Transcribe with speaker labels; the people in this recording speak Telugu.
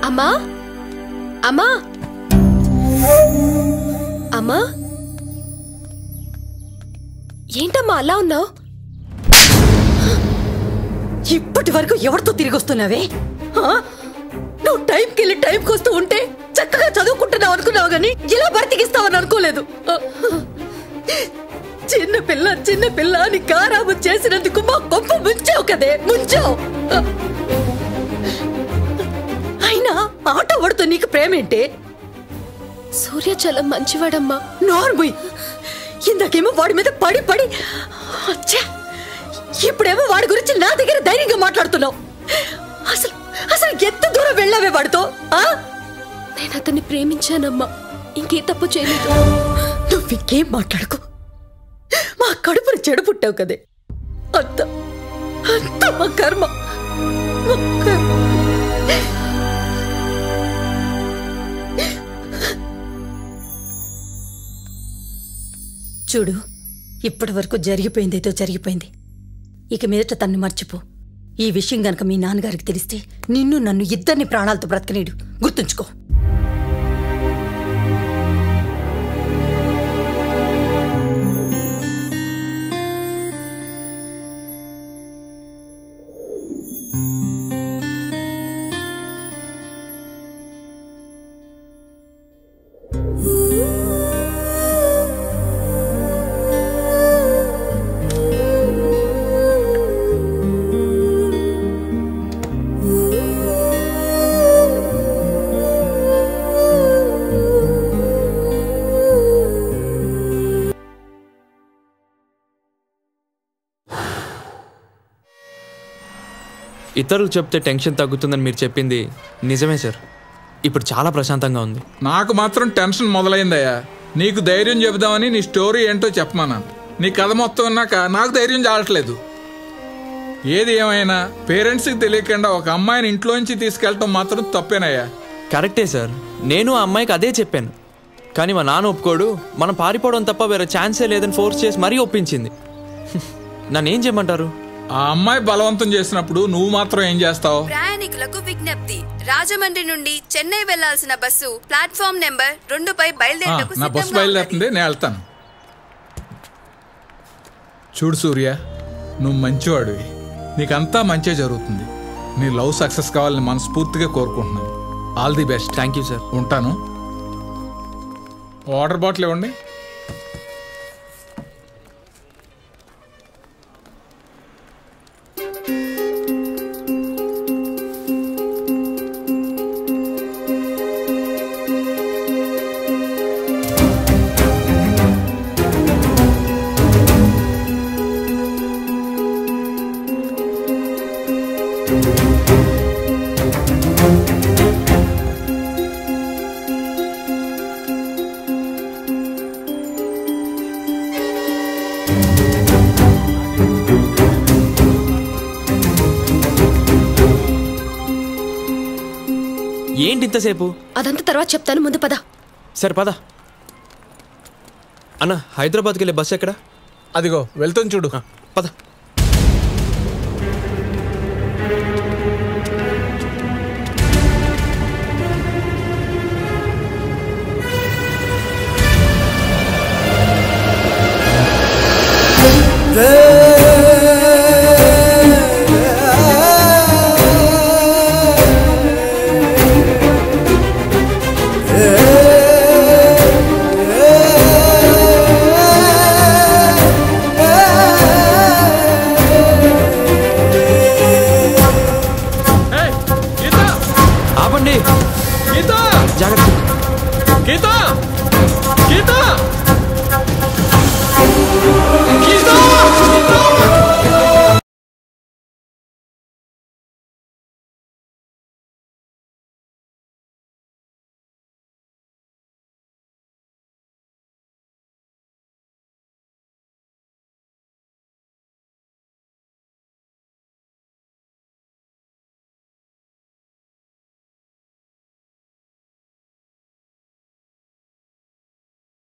Speaker 1: అమ్మా అమ్మా అమ్మా ఏంటమ్మా అలా ఉన్నావు
Speaker 2: ఇప్పటి వరకు ఎవరితో తిరిగి వస్తున్నావే ఆ? నువ్వు టైంకి వెళ్ళి టైంకి వస్తూ ఉంటే చక్కగా చదువుకుంటున్నావు అనుకున్నావు గాని ఇలా బ్రతికిస్తావని అనుకోలేదు ఆ. చిన్న పిల్ల చిన్న పిల్ల అని గారాబు చేసినందుకు మా గొప్ప ముంచావు కదే ముంచావు ఆ. అయినా ఆటో వాడితో నీకు ప్రేమేంటే
Speaker 1: సూర్య చాలా మంచివాడమ్మా
Speaker 2: నార్మల్ ఇందాకేమో వాడి మీద పడి పడి అచ్చా ఇప్పుడేమో వాడి గురించి నా దగ్గర ధైర్యంగా మాట్లాడుతున్నావు అసలు అసలు ఎంత దూరం వెళ్ళావే వాడితో ఆ?
Speaker 1: నేను అతన్ని ప్రేమించానమ్మా ఇంకే తప్పు చేయలేదు
Speaker 2: నువ్వు ఇంకేం మాట్లాడుకో మా కడుపును చెడు పుట్టావు కదే అంత అంత మా కర్మ మా కర్మ. చూడు ఇప్పటి వరకు జరిగిపోయిందేదో జరిగిపోయింది ఇక మీదట తన్ను మర్చిపో ఈ విషయం గనక మీ నాన్నగారికి తెలిస్తే నిన్ను నన్ను ఇద్దరిని ప్రాణాలతో బ్రతకనీడు గుర్తుంచుకో
Speaker 3: ఇతరులు చెప్తే టెన్షన్ తగ్గుతుందని మీరు చెప్పింది నిజమే సార్ ఇప్పుడు చాలా ప్రశాంతంగా ఉంది
Speaker 4: నాకు మాత్రం టెన్షన్ మొదలైందయ్యా నీకు ధైర్యం చెబుదామని నీ స్టోరీ ఏంటో చెప్పమన్నాను నీ కథ మొత్తం విన్నాక నాకు ధైర్యం చాలట్లేదు ఏది ఏమైనా పేరెంట్స్కి తెలియకుండా ఒక అమ్మాయిని ఇంట్లోంచి తీసుకెళ్ళటం మాత్రం తప్పేనయ్యా
Speaker 3: కరెక్టే సార్ నేను ఆ అమ్మాయికి అదే చెప్పాను కానీ మా నాన్న ఒప్పుకోడు మనం పారిపోవడం తప్ప వేరే ఛాన్సే లేదని ఫోర్స్ చేసి మరీ ఒప్పించింది నన్ను ఏం చేయమంటారు
Speaker 4: ఆ అమ్మాయి బలవంతం చేసినప్పుడు నువ్వు మాత్రం ఏం చేస్తావు
Speaker 5: ప్రయాణికులకు విజ్ఞప్తి రాజమండ్రి నుండి చెన్నై వెళ్లాల్సిన బస్సు ప్లాట్ఫామ్ నెంబర్ రెండుపై
Speaker 4: ఆ,
Speaker 5: బయలుదేరటకు
Speaker 4: నా బస్సు
Speaker 5: సిద్ధంగా ఉన్నది.
Speaker 4: బయలుదేరుతుంది నేను వెళ్తాను చూడు సూర్య నువ్వు మంచివాడివి నీకంతా మంచే జరుగుతుంది నీ లవ్ సక్సెస్ కావాలని మనస్ఫూర్తిగా కోరుకుంటున్నాను all the best
Speaker 3: thank you sir
Speaker 4: ఉంటాను వాటర్ బాటిల్ ఇవ్వండి
Speaker 3: ఏంటి ఇంతసేపు
Speaker 1: అదంతా తర్వాత చెప్తాను ముందు పద
Speaker 3: సరే పద అన్న హైదరాబాద్కి వెళ్ళే బస్సు ఎక్కడ
Speaker 4: అదిగో వెళ్తాను చూడు
Speaker 3: ఆ, పద
Speaker 4: ఏయ్, గీత
Speaker 3: ఆపండి
Speaker 4: గీత
Speaker 3: జాగ్రత్త
Speaker 4: గీత గీత గీత గీత